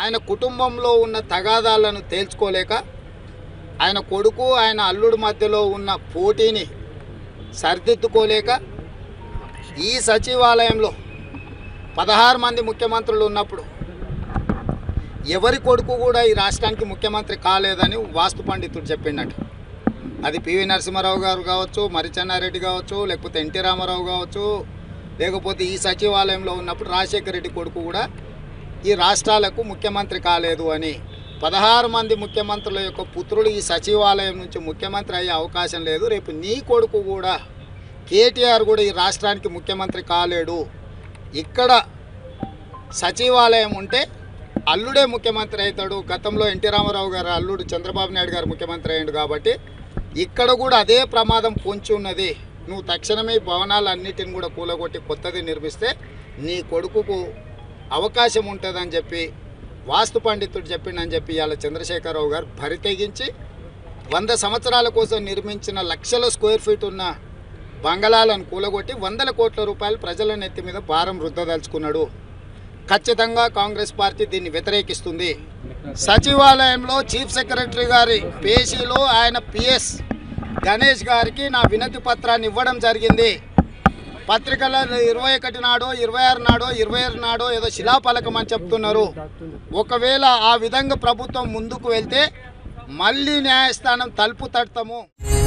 ఆయన కుటుంబంలో ఉన్న తగాదాలను తేల్చుకోలేక ఆయన కొడుకు ఆయన అల్లుడు మధ్యలో ఉన్న పోటీని సరిదిద్దుకోలేక ఈ సచివాలయంలో పదహారు మంది ముఖ్యమంత్రులు ఉన్నప్పుడు ఎవరి కొడుకు కూడా ఈ రాష్ట్రానికి ముఖ్యమంత్రి కాలేదని వాస్తు పండితుడు చెప్పిండట అది పివి నరసింహారావు గారు కావచ్చు మరిచెన్నారెడ్డి కావచ్చు లేకపోతే ఎన్టీ రామారావు కావచ్చు లేకపోతే ఈ సచివాలయంలో ఉన్నప్పుడు రాజశేఖర రెడ్డి కొడుకు కూడా ఈ రాష్ట్రాలకు ముఖ్యమంత్రి కాలేదు అని పదహారు మంది ముఖ్యమంత్రుల యొక్క పుత్రులు ఈ సచివాలయం నుంచి ముఖ్యమంత్రి అయ్యే అవకాశం లేదు రేపు నీ కొడుకు కూడా కేటీఆర్ కూడా ఈ రాష్ట్రానికి ముఖ్యమంత్రి కాలేడు ఇక్కడ సచివాలయం ఉంటే అల్లుడే ముఖ్యమంత్రి అవుతాడు గతంలో ఎన్టీ రామారావు గారు అల్లుడు చంద్రబాబు నాయుడు గారు ముఖ్యమంత్రి అయ్యాడు కాబట్టి ఇక్కడ కూడా అదే ప్రమాదం పొంచి ఉన్నది నువ్వు తక్షణమే ఈ భవనాలన్నిటిని కూడా కూలగొట్టి కొత్తది నిర్మిస్తే నీ కొడుకుకు అవకాశం ఉంటుందని చెప్పి వాస్తు పండితుడు చెప్పిండని చెప్పి ఇవాళ చంద్రశేఖరరావు గారు భరి తెగించి వంద సంవత్సరాల కోసం నిర్మించిన లక్షల స్క్వేర్ ఫీట్ ఉన్న బంగళాలను కూలగొట్టి వందల కోట్ల రూపాయలు ప్రజల నెత్తి మీద భారం రుద్దదలుచుకున్నాడు ఖచ్చితంగా కాంగ్రెస్ పార్టీ దీన్ని వ్యతిరేకిస్తుంది సచివాలయంలో చీఫ్ సెక్రటరీ గారి పేషీలో ఆయన పిఎస్ గణేష్ గారికి నా వినతి పత్రాన్ని ఇవ్వడం జరిగింది పత్రికలలో ఇరవై ఒకటి నాడో ఇరవై ఆరు నాడో ఇరవై ఆరు నాడో ఏదో శిలాఫలకం అని చెప్తున్నారు ఒకవేళ ఆ విధంగా ప్రభుత్వం ముందుకు వెళ్తే మళ్ళీ న్యాయస్థానం తలుపు తడతాము